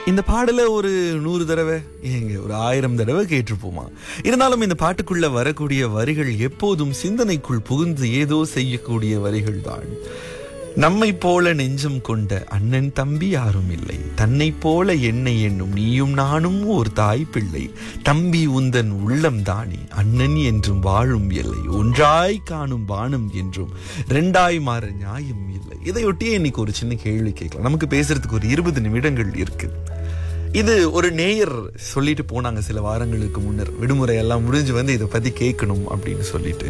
இந்த பாடல ஒரு நூறு தடவை ஏங்க ஒரு ஆயிரம் தடவை கேட்டிருப்போமா இருந்தாலும் இந்த பாட்டுக்குள்ள வரக்கூடிய வரிகள் எப்போதும் சிந்தனைக்குள் புகுந்து ஏதோ செய்யக்கூடிய வரிகள் தான் நம்மை போல நெஞ்சம் கொண்ட அண்ணன் தம்பி யாரும் இல்லை தன்னை போல என்னை எண்ணும் நீயும் நானும் ஒரு தாய் பிள்ளை தம்பி உந்தன் உள்ளம் தானே அண்ணன் என்றும் வாழும் இல்லை ஒன்றாய் காணும் வானம் என்றும் ரெண்டாய் மாற நியாயம் இல்லை இதையொட்டியே இன்னைக்கு ஒரு சின்ன கேள்வி கேட்கலாம் நமக்கு பேசுறதுக்கு ஒரு இருபது நிமிடங்கள் இருக்கு இது ஒரு நேயர் சொல்லிட்டு போனாங்க சில வாரங்களுக்கு முன்னர் விடுமுறை எல்லாம் முடிஞ்சு வந்து இதை பத்தி கேட்கணும் அப்படின்னு சொல்லிட்டு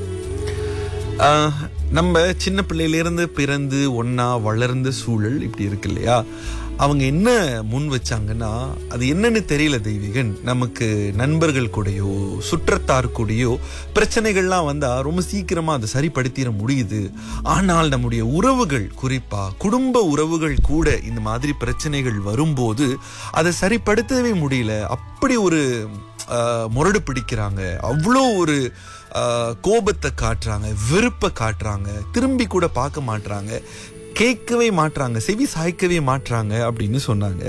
ஆஹ், நம்ம சின்ன பிள்ளையிலிருந்து பிறந்து ஒண்ணா வளர்ந்த சூழல் இப்படி இருக்கு இல்லையா அவங்க என்ன முன் வச்சாங்கன்னா அது என்னன்னு தெரியல தெய்வீகன் நமக்கு நண்பர்கள் கூடயோ சுற்றத்தார் கூடயோ பிரச்சனைகள்லாம் வந்தா ரொம்ப சீக்கிரமா அதை சரிப்படுத்திட முடியுது ஆனால் நம்முடைய உறவுகள் குறிப்பா குடும்ப உறவுகள் கூட இந்த மாதிரி பிரச்சனைகள் வரும்போது அதை சரிப்படுத்தவே முடியல அப்படி ஒரு ஆஹ், முரடு பிடிக்கிறாங்க அவ்வளோ ஒரு ஆஹ், கோபத்தை காட்டுறாங்க வெறுப்பை காட்டுறாங்க திரும்பி கூட பார்க்க மாட்றாங்க கேட்கவே மாட்றாங்க செவி சாய்க்கவே மாட்றாங்க அப்படின்னு சொன்னாங்க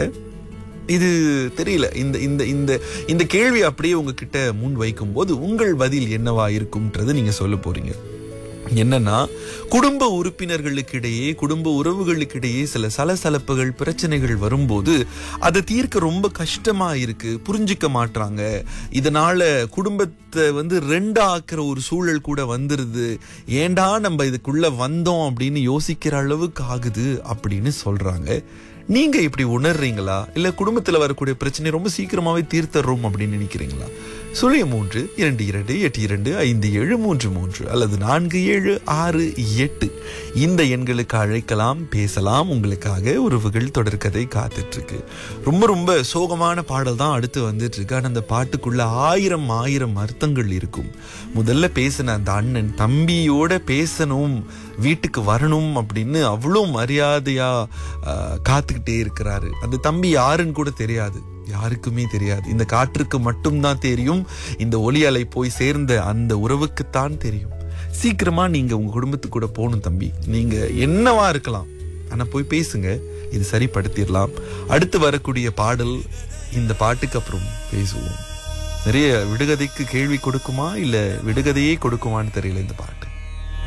இது தெரியல இந்த இந்த இந்த இந்த கேள்வி அப்படியே உங்ககிட்ட முன் வைக்கும்போது உங்கள் பதில் என்னவா இருக்கும்ன்றது நீங்க சொல்ல போறீங்க என்னன்னா குடும்ப உறுப்பினர்களுக்கு இடையே குடும்ப உறவுகளுக்கு இடையே சில சலசலப்புகள் பிரச்சனைகள் வரும்போது அதை தீர்க்க ரொம்ப கஷ்டமா இருக்கு புரிஞ்சுக்க மாட்றாங்க இதனால குடும்பத்தை வந்து ரெண்டா ஆக்குற ஒரு சூழல் கூட வந்துருது ஏண்டா நம்ம இதுக்குள்ள வந்தோம் அப்படின்னு யோசிக்கிற அளவுக்கு ஆகுது அப்படின்னு சொல்றாங்க நீங்க இப்படி உணர்றீங்களா இல்ல குடும்பத்துல வரக்கூடிய பிரச்சனை ரொம்ப சீக்கிரமாவே தீர்த்தர்றோம் அப்படின்னு நினைக்கிறீங்களா சுழிய மூன்று இரண்டு இரண்டு எட்டு இரண்டு ஐந்து ஏழு மூன்று மூன்று அல்லது நான்கு ஏழு ஆறு எட்டு இந்த எண்களுக்கு அழைக்கலாம் பேசலாம் உங்களுக்காக உறவுகள் தொடர்கதை காத்துட்டு இருக்கு ரொம்ப ரொம்ப சோகமான பாடல் தான் அடுத்து வந்துட்டு இருக்கு ஆனா அந்த பாட்டுக்குள்ள ஆயிரம் ஆயிரம் அர்த்தங்கள் இருக்கும் முதல்ல பேசின அந்த அண்ணன் தம்பியோட பேசணும் வீட்டுக்கு வரணும் அப்படின்னு அவ்வளோ மரியாதையா ஆஹ், காத்துக்கிட்டே இருக்கிறாரு அந்த தம்பி யாருன்னு கூட தெரியாது யாருக்குமே தெரியாது இந்த காற்றுக்கு மட்டும்தான் தெரியும் இந்த ஒலி அலை போய் சேர்ந்த அந்த உறவுக்குத்தான் தெரியும் சீக்கிரமா நீங்க உங்க குடும்பத்துக்கு கூட போகணும் தம்பி நீங்க என்னவா இருக்கலாம் ஆனா போய் பேசுங்க இது சரிப்படுத்திடலாம் அடுத்து வரக்கூடிய பாடல் இந்த பாட்டுக்கு அப்புறம் பேசுவோம் நிறைய விடுகதைக்கு கேள்வி கொடுக்குமா இல்ல விடுகதையே கொடுக்குமான்னு தெரியல இந்த பாட்டு